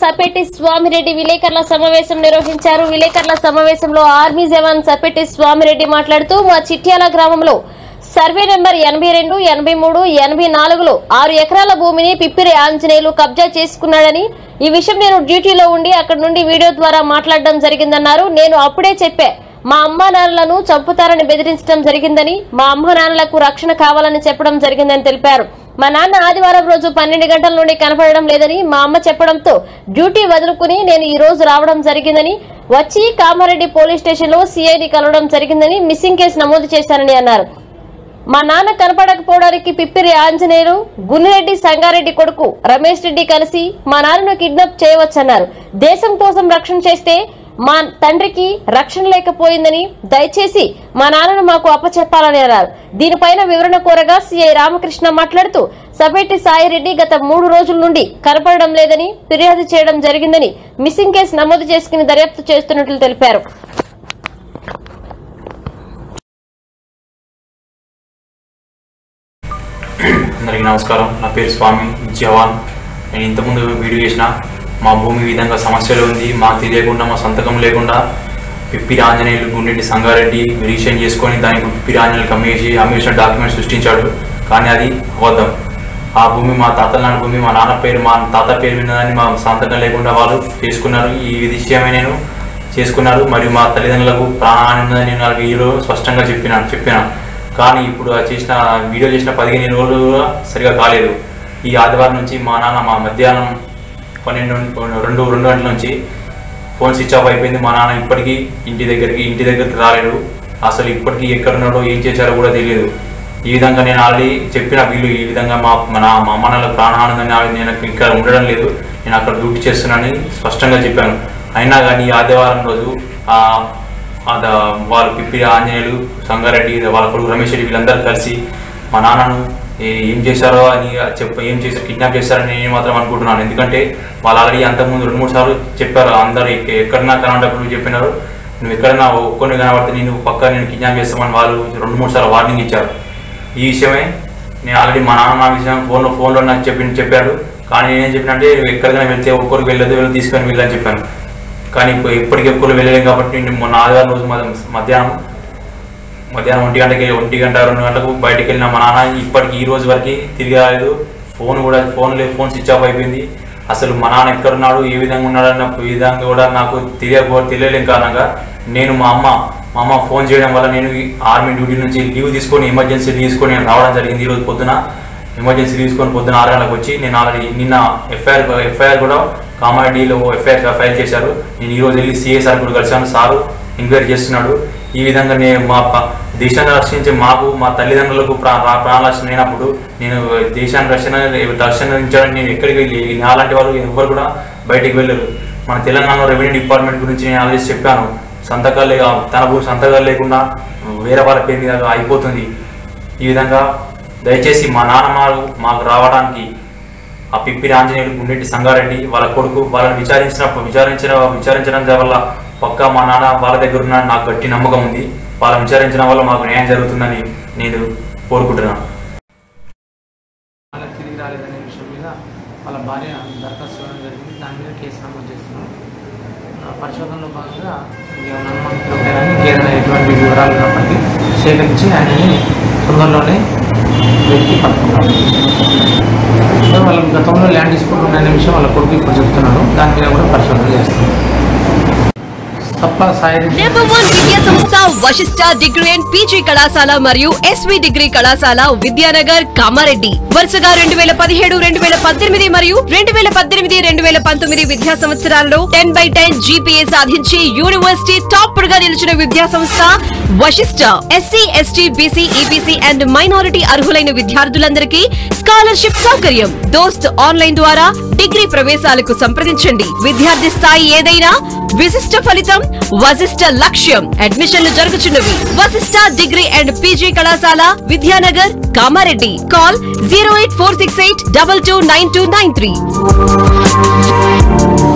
సపెట్టి స్వామిరెడ్డి విలేకరుల సమావేశం నిర్వహించారు విలేకరుల సమావేశంలో ఆర్మీ జవాన్ సపెట్టి స్వామిరెడ్డి మాట్లాడుతూ మా చిట్యాల గ్రామంలో సర్వే నెంబర్ ఎనభై రెండు ఎనభై మూడు ఎనభై నాలుగులో ఆరు ఎకరాల భూమిని పిప్పిరి ఆంజనేయులు కబ్జా చేసుకున్నాడని ఈ విషయం నేను డ్యూటీలో ఉండి అక్కడి నుండి వీడియో ద్వారా మాట్లాడడం జరిగిందన్నారు నేను అప్పుడే చెప్పా మా అమ్మా నాన్నలను చంపుతారని బెదిరించడం జరిగిందని మా అమ్మ నాన్నలకు రక్షణ కావాలని చెప్పడం జరిగిందని తెలిపారు మా నాన్న ఆదివారం రోజు పన్నెండు గంటల నుండి కనపడడం లేదని మా అమ్మ చెప్పడంతో డ్యూటీ వదులుకుని నేను ఈ రోజు రావడం జరిగిందని వచ్చి కామారెడ్డి పోలీస్ స్టేషన్ లో సిఐడి కలవడం జరిగిందని మిస్సింగ్ కేసు నమోదు చేశానని అన్నారు మా నాన్న కనపడకపోవడానికి పిప్పిరి ఆంజనేయులు గున్నిరెడ్డి సంగారెడ్డి కొడుకు రమేష్ రెడ్డి కలిసి మా నాన్నను కిడ్నాప్ చేయవచ్చన్నారు దేశం కోసం రక్షణ చేస్తే మా తండ్రికి రక్షణ లేకపోయిందని దయచేసి మా నాన్నను మాకు అప్పచెప్పాలని అన్నారు దీనిపైన వివరణ కోరగా సిఐ రామకృష్ణ మాట్లాడుతూ సపేటి సాయిరెడ్డి గత మూడు రోజుల నుండి కనపడడం లేదని ఫిర్యాదు చేయడం జరిగిందని మిస్సింగ్ కేసు నమోదు చేసుకుని దర్యాప్తు చేస్తున్నట్లు తెలిపారు అందరికీ నమస్కారం నా పేరు స్వామి జవాన్ నేను ఇంతకుముందు వీడియో చేసిన మా భూమి ఈ విధంగా సమస్యలు ఉంది మాకు తెలియకుండా మా సంతకం లేకుండా పిప్పిరి ఆంజనేయులు గుండెట్టి సంగారెడ్డి రిజిస్ట్రేషన్ చేసుకొని దానికి పిప్పిరి ఆంజనేయులు అమ్మేసి అమ్మేసిన డాక్యుమెంట్ సృష్టించాడు కానీ అది అబద్ధం ఆ భూమి మా తాతల నాన్న భూమి మా నాన్న పేరు మా తాత పేరు విన్నదాన్ని మా సంతకం లేకుండా వాళ్ళు చేసుకున్నారు ఈ విషయమే నేను చేసుకున్నారు మరియు మా తల్లిదండ్రులకు ప్రాణహాని ఉందని నేను వాళ్ళకి వీడియోలో స్పష్టంగా చెప్పినాను చెప్పినాను కానీ ఇప్పుడు ఆ చేసిన వీడియో చేసిన పదిహేను రోజులు కూడా సరిగా కాలేదు ఈ ఆదివారం నుంచి మా నాన్న మా మధ్యాహ్నం పన్నెండు రెండు రెండు గంటల నుంచి ఫోన్ స్విచ్ ఆఫ్ అయిపోయింది మా నాన్న ఇప్పటికీ ఇంటి దగ్గరికి ఇంటి దగ్గరికి రాలేడు అసలు ఇప్పటికీ ఎక్కడున్నాడో ఏం చేశారో కూడా తెలియదు ఈ విధంగా నేను ఆల్రెడీ చెప్పిన వీళ్ళు ఈ విధంగా మా మన మా అమ్మ నాన్నల ప్రాణహానందని ఆవిడ నేను ఇక్కడ ఉండడం లేదు నేను అక్కడ డ్యూటీ చేస్తున్నానని స్పష్టంగా చెప్పాను అయినా కానీ ఈ ఆదివారం రోజు ఆ అద వాళ్ళు పిప్పి ఆంజనేయులు సంగారెడ్డి వాళ్ళ కొడుకు రమేష్ రెడ్డి వీళ్ళందరూ కలిసి మా నాన్నను ఏ- ఏం చేశారో అని చెప్ప ఏం చేశారు కిడ్నాప్ చేశారని నేను మాత్రం అనుకుంటున్నాను ఎందుకంటే వాళ్ళు ఆల్రెడీ అంతకుముందు రెండు మూడు సార్లు చెప్పారు అందరు ఎక్క- ఎక్కడన్నా కనబడ్డప్పుడు చెప్పినారు నువ్వు ఎక్కడన్నా ఒక్కొని కనబడితే నేను పక్కా నేను కిడ్నాప్ చేస్తామని వాళ్ళు రెండు మూడు సార్లు వార్నింగ్ ఇచ్చారు ఈ విషయమే నేను ఆల్రెడీ మా నాన్న నా విషయం ఫోన్లో ఫోన్లో నాకు చెప్పి చెప్పాడు కానీ నేనేం చెప్పిన అంటే నువ్వు ఎక్కడికైనా వెళ్తే ఒక్కరికి వెళ్ళదు వెళ్ళి తీసుకొని వెళ్ళని చెప్పాను కానీ ఇప్పుడు ఎప్పటికి ఎప్పుడు వెళ్ళలేం కాబట్టి నేను మొన్న ఆదివారం రోజు మధ్య- మధ్యాహ్నం మధ్యాహ్నం ఒంటి గంటకి ఒంటి గంట రెండు గంటలకు బయటకు వెళ్ళిన మా నాన్న ఇప్పటికి ఈ రోజు వరకు తిరిగి రాలేదు ఫోన్ కూడా ఫోన్ లేదు ఫోన్ స్విచ్ ఆఫ్ అయిపోయింది అసలు మా నాన్న ఎక్కడున్నాడు ఏ విధంగా ఉన్నాడన్న విధంగా కూడా నాకు తెలియక తెలియలేం కారణంగా నేను మా అమ్మ మా అమ్మ ఫోన్ చేయడం వల్ల నేను ఈ ఆర్మీ డ్యూటీ నుంచి లీవ్ తీసుకొని ఎమర్జెన్సీ తీసుకొని నేను రావడం జరిగింది ఈ రోజు పొద్దున ఎమర్జెన్సీ తీసుకొని పొద్దున ఆరు గంటలకు వచ్చి నేను ఆల్రెడీ నిన్న ఎఫ్ఐఆర్ ఎఫ్ఐఆర్ కూడా కామారెడ్డిలో ఎఫ్ఐఆర్ ఫైల్ చేశారు నేను ఈ రోజు వెళ్ళి సిఏ సార్ కూడా కలిశాను సారు ఎంక్వైరీ చేస్తున్నాడు ఈ విధంగా నేను మా ప- దేశాన్ని రక్షించే మాకు మా తల్లిదండ్రులకు ప్రా ప్రా- ప్రాణ రక్షణ అయినప్పుడు నేను దేశాన్ని రక్షణ రక్షించడానికి నేను ఎక్కడికి వెళ్ళి నాలాంటి వాళ్ళు ఎవరు కూడా బయటికి వెళ్ళరు మన తెలంగాణ రెవెన్యూ డిపార్ట్మెంట్ గురించి నేను ఆల్రెడీ చెప్పాను సంతకాలు లే- తన భూ సంతకాలు లేకుండా వేరే వాళ్ళ పేరు మీద అయిపోతుంది ఈ విధంగా దయచేసి మా నాన్న మాకు మాకు రావడానికి ఆ పిప్పిరి ఆంజనేయులు గుండెట్టి సంగారెడ్డి వాళ్ళ కొడుకు వాళ్ళని విచారించిన విచారించిన విచారించడం వల్ల పక్కా మా నాన్న వాళ్ళ దగ్గర ఉన్న నాకు గట్టి నమ్మకం ఉంది వాళ్ళని విచారించడం వల్ల మాకు న్యాయం జరుగుతుందని నేను కోరుకుంటున్నాను వాళ్ళకి తిరిగి రాలేదనే విషయం మీద వాళ్ళ భార్య దరఖాస్తు ఇవ్వడం జరిగింది దాని మీద కేసు నమోదు చేస్తున్నాం ఆ పరిశోధనలో భాగంగా ఇంకేమైనా అనుమానితులు ఉంటే కానీ ఇంకేదైనా ఎటువంటి వివరాలు ఉన్నప్పటికీ సేకరించి ఆయనని తొందరలోనే వెతికి పట్టుకున్నాం సో వాళ్ళు గతంలో ల్యాండ్ డిస్ప్యూట్ ఉన్నాయనే విషయం వాళ్ళ కొడుకు ఇప్పుడు చెప్తున్నాడు దాని మీద కూడా పరిశోధన చేస్తున్నాం తప్ప సాయి నెంబర్ వన్ విద్యా సంస్థ వశిష్ట డిగ్రీ అండ్ పీజీ కళాశాల మరియు ఎస్వి డిగ్రీ కళాశాల విద్యానగర్ కామారెడ్డి వరుసగా రెండు వేల పదిహేడు రెండు వేల పద్దెనిమిది మరియు రెండు వేల పద్దెనిమిది రెండు వేల పంతొమ్మిది విద్యా సంవత్సరాల్లో టెన్ బై టెన్ జీపీఏ సాధించి యూనివర్సిటీ టాపర్ గా నిలిచిన విద్యా సంస్థ Vashishta SC ST BC EBC and minority అర్హులైన విద్యార్థులందరికీ స్కాలర్షిప్ సౌకర్యం దోస్త్ ఆన్లైన్ ద్వారా డిగ్రీ ప్రవేశాలకు సంప్రదించండి విద్యార్థి స్థాయి ఏదైనా విశిష్ట ఫలితం వశిష్ట లక్ష్యం అడ్మిషన్లు జరుగుతున్నవి వశిష్ట డిగ్రీ అండ్ పీజీ కళాశాల Vidyanagar Kamareddy call zero eight four six eight double two nine two nine three